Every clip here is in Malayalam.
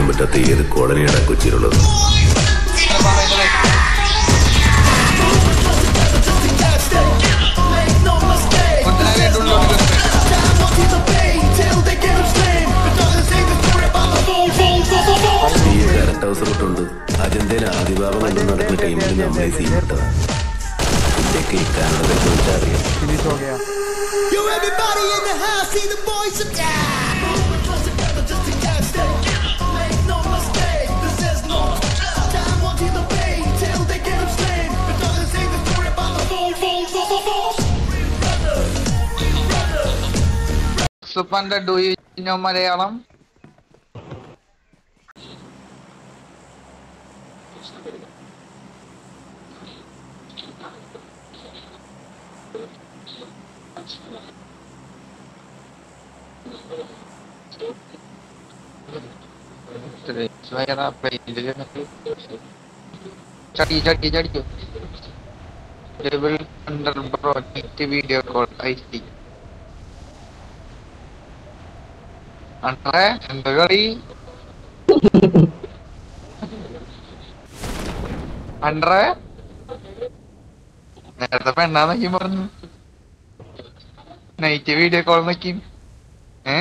ചെയ്യാൻ പറ്റാത്ത ഏത് കോളനിയാണ് കൊച്ചിയിലുള്ളത് ഈ കറക്റ്റ് ഹൗസ് ഇട്ടുണ്ട് അജന്തയിൽ ആദിഭാവം കണ്ടു നടക്കുന്ന ടൈമിൽ നമ്മളെ സീൻ ഇട്ടതാണ് ഇതൊക്കെ കാണുന്നത് ചോദിച്ചാൽ അറിയാം ഫിനിഷ് ഹോ ഗയാ Yo, everybody in the house, see the boys of Make no mistake, this is no time. One to the bay till they get them slain. It doesn't say the story about the fool, fool, fool, fool, fool. സുപ്പന്റെ ഡു യു നോ മലയാളം ചടി ചടി ചടിക്കോ level under bro neat video call I see അണ്ടറേ എന്താ കളി അണ്ടറേ നേരത്തെ പെണ്ണാന്നൊക്കെ പറഞ്ഞു നൈറ്റ് വീഡിയോ കോൾ നോക്കി ഏ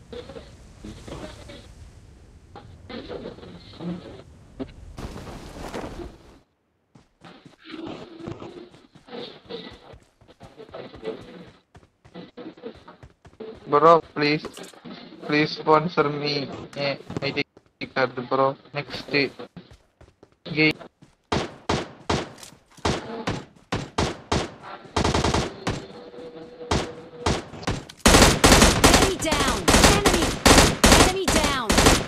bro please please sponsor me I card bro next game Enemy down! Enemy! Enemy down!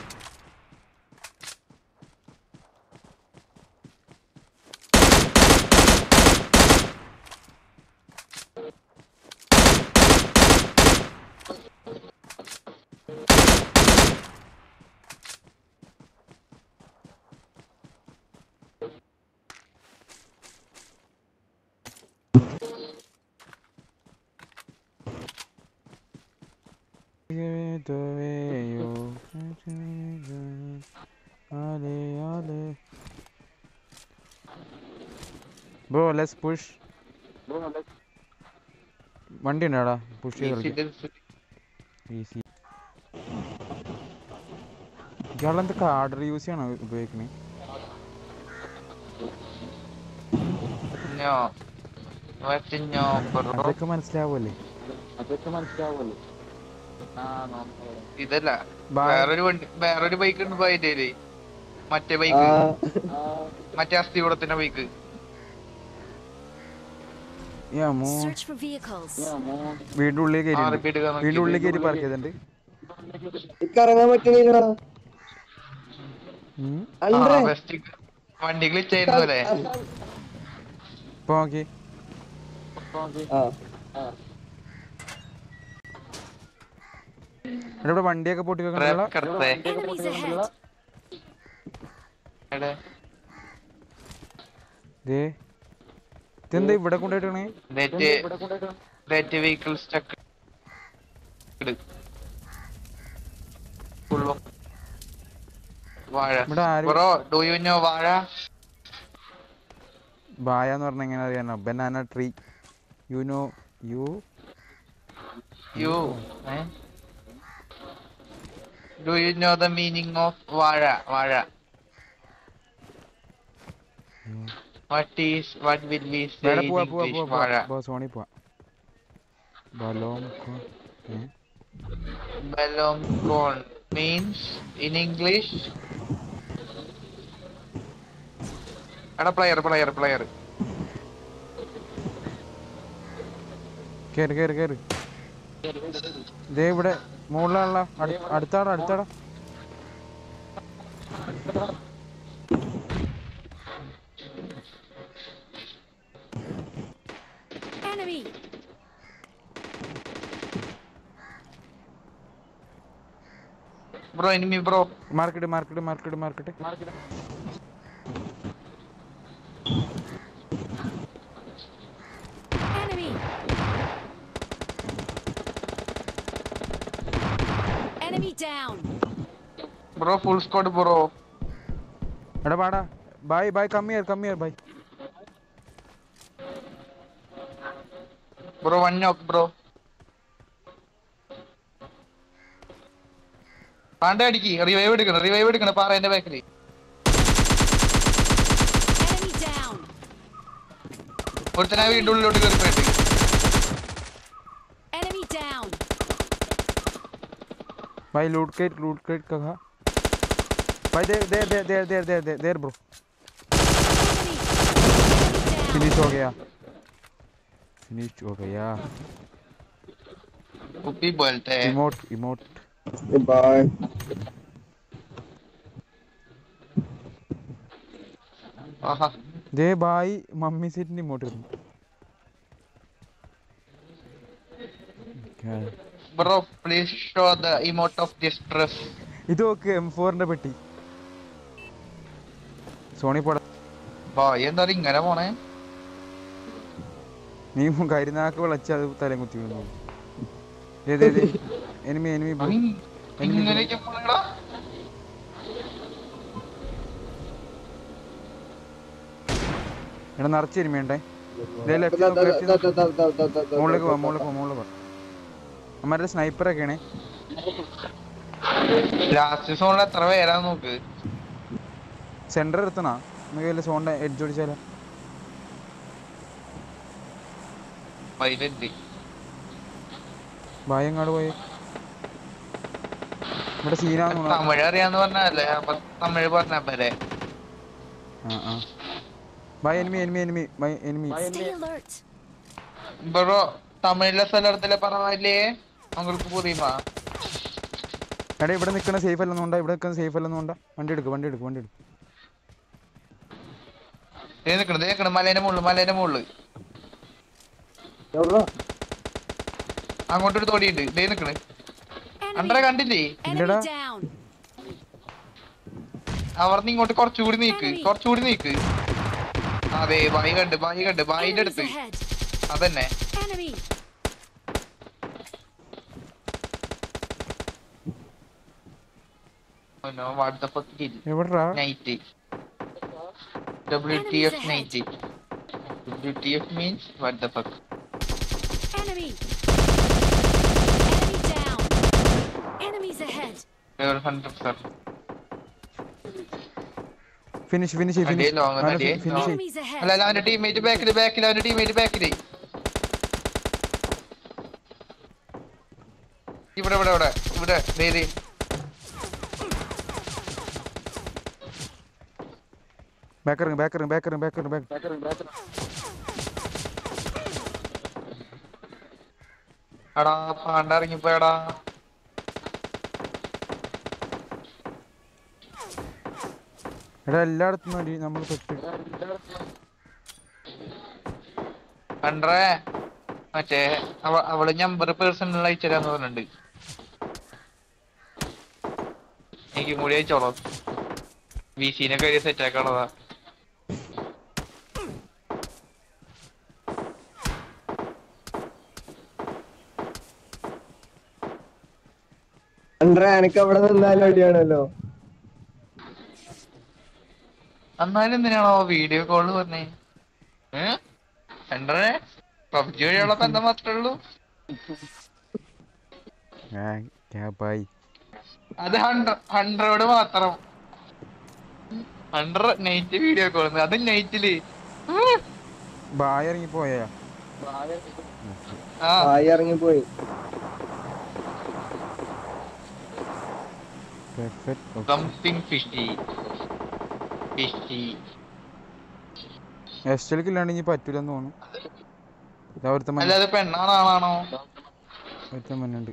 Bro let's push വണ്ടി ഉണ്ടോടാ പുഷ് ചെയ്ത് കളിക്കാം ഈസി ഇയാളെന്തൊക്കെ ആർഡർ യൂസ് ചെയ്യണോ ഉപയോഗിക്കണേ No. What no, bro? അതൊക്കെ മനസ്സിലാവൂല്ലേ ഇതല്ല Bye. വേറൊരു വണ്ടി വേറൊരു ബൈക്ക് ഉണ്ട് ബൈറ്റേല് മറ്റേ ബൈക്ക് മറ്റേ അസ്ഥികൂടത്തിന്റെ ബൈക്ക് യാ മോ Search for vehicles. വീടിന്റെ ഉള്ളിൽ ആ, കയറി repeat ചെയ്താ നോക്കിയത്. വീടിന്റെ ഉള്ളിൽ കയറി പാർക്ക് ചെയ്തിട്ടുണ്ട് ഇറങ്ങാൻ പറ്റണില്ല ഉം. അണ്ടേ ബെസ്റ്റ് വണ്ടി ഗ്ലിച്ച് ആയിരുന്നു അല്ലേ ഇപ്പൊ നോക്കി ആ എടാ ഇവിടെ വണ്ടിയൊക്കെ പൊട്ടി വെക്കണല്ലോ ട്രാപ്പ് കടത്തേ Enemies ahead! എടെ ദേ ഇതെന്താ ഇവിടെ കൊണ്ടുപോയിട്ടാണ് നെറ്റ് നെറ്റ് വെഹിക്കിൾ സ്റ്റക്ക് വാഴ ഇവിടെ ആരും- ബ്രോ ഡു യു നോ വാഴ ബായ എന്ന് പറഞ്ഞ എങ്ങനെ അറിയാനോ banana tree you know you you do you know the meaning of വാഴ വാഴ what is what will we say വേറെ ഇൻ പോവാ പോവാ ഇംഗ്ലീഷ് പോവാ വാഴ പോവാ സോണി പോവാ ബലോം ഏ ബലോം കോൺ മീൻസ് ഇൻ ഇംഗ്ലീഷ് എടാ പ്ലെയർ പ്ലെയർ പ്ലെയർ കേറ് കേറ് കേറ് ദേ ഇവിടെ മുകളിലുള്ള അടുത്താടാ അടുത്താടാ Enemy! Bro enemy bro market market market market Enemy! Enemy down! Bro full squad bro എടാ പാടാ ബൈ ബൈ കമ്മിയർ കമ്മിയർ ബൈ ബ്രോ വൺ നോക്ക് ബ്രോ പാണ്ട അടിക്ക് റിവൈവ് എടുക്കണം റിവൈവ് എടുക്കണം പാറേന്റെ ബാക്കിൽ Enemy down. ഒരുത്തനാ വീണ്ടും ഉള്ളിലോട്ട് കയറി പോയിട്ട് Enemy down. भाई लूट के लूट के कहा भाई देर देर देर देर देर देर देर देर bro Enemy. Enemy down. Finish हो गया फिनिश हो गया കുപ്പി പോലത്തെ इमोट इमोट ബൈ ആഹാ दे भाई मम्मी से इतनी इमोट करनी क्या है? Bro please show the emote of distress ഇത് നോക്ക് എം ഫോറിന്റെ പെട്ടി സോണി പോട ബായ് എന്താ ഇങ്ങനെ പോണേ നീ കരിനാക്ക് വിളച്ച് അത് തലയും കുത്തി വീണു എനിമി എനിമി ബ്രോ ഇങ്ങനെയൊക്കെ പോണെടാ എടാ നിറച്ച് എനിമി ഉണ്ടേ ലെഫ്റ്റ് നോക്ക് ലെഫ്റ്റ് നോക്ക് മുകളിലേക്ക് പോവാം മുകളിലേക്ക് പോവാം മുകളിൽ പോവാം അമ്മരുടെ സ്നൈപ്പറൊക്കെയാണേ ലാസ്റ്റ് സോണിൽ എത്ര പേരാ നോക്ക് സെന്റർ എടുത്തണോ നമുക്ക് വല്ല സോണിന്റെ എഡ്ജ് ഓടിച്ചാലോ വൈലന്റ് ഭയങ്ങാട് പോയി ഇവിടെ സീനാന്ന് തോന്നുന്നു തമിഴ് അറിയാന്ന് പറഞ്ഞല്ലേ അപ്പൊ തമിഴ് പറഞ്ഞ പോലെ ആ ആ ബൈ എനിമി എനിമി എനിമി ബൈ എനിമി Stay alert. ബ്രോ തമിഴിലെ സ്ഥലത്തിലെ പറഞ്ഞല്ലേ നിങ്ങൾക്ക് പുറിയുമാ എടാ ഇവിടെ നിൽക്കണ സേഫ് അല്ലെന്നുണ്ടാ ഇവിടെ നിൽക്കുന്ന സേഫ് അല്ലെന്നുണ്ടാ വണ്ടി എടുക്ക് വണ്ടി എടുക്ക് വണ്ടി എടുക്ക് ദേ നിക്കണ് ദേ നിക്കണ് മലേന്റെ മുകളിൽ മലേന്റെ മുകളിൽ അങ്ങോട്ടൊരു തോടിയുണ്ട് ദേ നിക്കണ് അണ്ടറ Enemy. കണ്ടില്ലേ Enemy ഇല്ലടാ. down. അവർന്ന് ഇങ്ങോട്ട് കുറച്ചുകൂടി നീക്ക് കുറച്ചുകൂടി നീക്ക് അതെ ബായി കണ്ട് ബായി കണ്ട് ബായിന്റെ Enemies അടുത്ത് ahead. അതന്നെ Enemy. What the fuck kill എവിടെടാ night W T F night W T F means what the fuck Enemy. Enemy down. Enemies ahead. Hundred sir finish finish അടിയേ ഫിനിഷ് long, അടിയേ ഫിനിഷ് Enemies ahead. അല്ല അല്ല അവന്റെ ടീമേറ്റ് ബാക്കില് ബാക്കില് അവന്റെ ടീമേറ്റ് ബാക്കില് ഇവിടെ ഇവിടെ ഇവിടെ ഇവിടെ ദേ ദേ ബാക്കറിങ് ബാക്കറിങ് ബാക്കറിങ് ബാക്കറിങ് ബാക്ക് എടാ പാണ്ട ഇറങ്ങിപ്പോയടാ എടാ എല്ലായിടത്തും അടി നമ്മൾ പെട്ട് കണ്ടേ മറ്റേ അവ അവള് നമ്പർ പേഴ്സണൽ അയച്ചുതരാന്ന് പറഞ്ഞിട്ടുണ്ട് എനിക്ക് കൂടി അയച്ചോളൂ വി സിനെ കഴിയ സെറ്റ് ആക്കാനുള്ളതാ അണ്ട്ര എനക്ക് അവിടെ നിന്നാലും അടിയാണല്ലോ എന്നാലും എന്തിനാണോ വീഡിയോ കോള് പറഞ്ഞേ ഏ കണ്ടേ പബ്ജി വഴിയുള്ള ബന്ധം മാത്രമേ ഉള്ളൂ ക്യാ ബായ് അത് ഹൺഡ്രഡ് ഹൺഡ്രഡ് മാത്രം ഹൺഡ്രഡ് നൈറ്റ് വീഡിയോ കോൾ അത് നൈറ്റില് ബായ് ഇറങ്ങി പോയാ ആ ആയി ഇറങ്ങിപ്പോയി പെർഫെക്റ്റ് സംതിങ് ഫിഷി ഫിഷി എസ്റ്റലേക്ക് ഇല്ലാണ്ട് ഇനി പറ്റൂലെന്ന് തോന്നുന്നു ഇതാ ഒരുത്തൻ മഞ്ഞ അല്ലാതെ പെണ്ണാണോ ആണാണോ ഒരുത്തൻ മഞ്ഞുണ്ട്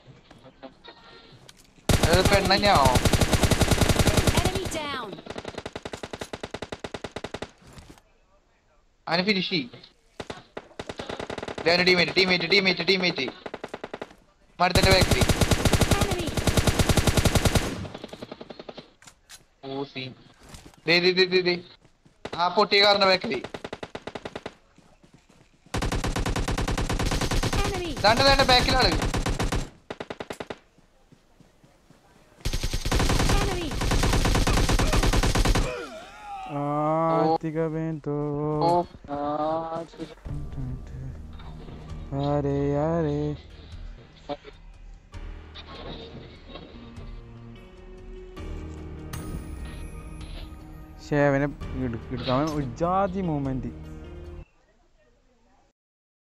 അതായത് പെണ്ണ് തന്നെയാണോ Enemy down. അവന് finish teammate teammate teammate teammate മരത്തിന്റെ ബാക്കിൽ Enemy. ഓ സീൻ ദേ ദേ ദേ ദേ ദേ ആ പൊട്ടിയ കാറിന്റെ ബാക്കിൽ Enemy. ദാണ്ട് ദാണ്ട് ബാക്കിലാണ് Enemy. Diga bento. Are are. പക്ഷേ അവനെ എടു- എടുക്കാൻ ഒരു ജാതി മൂമെന്റ്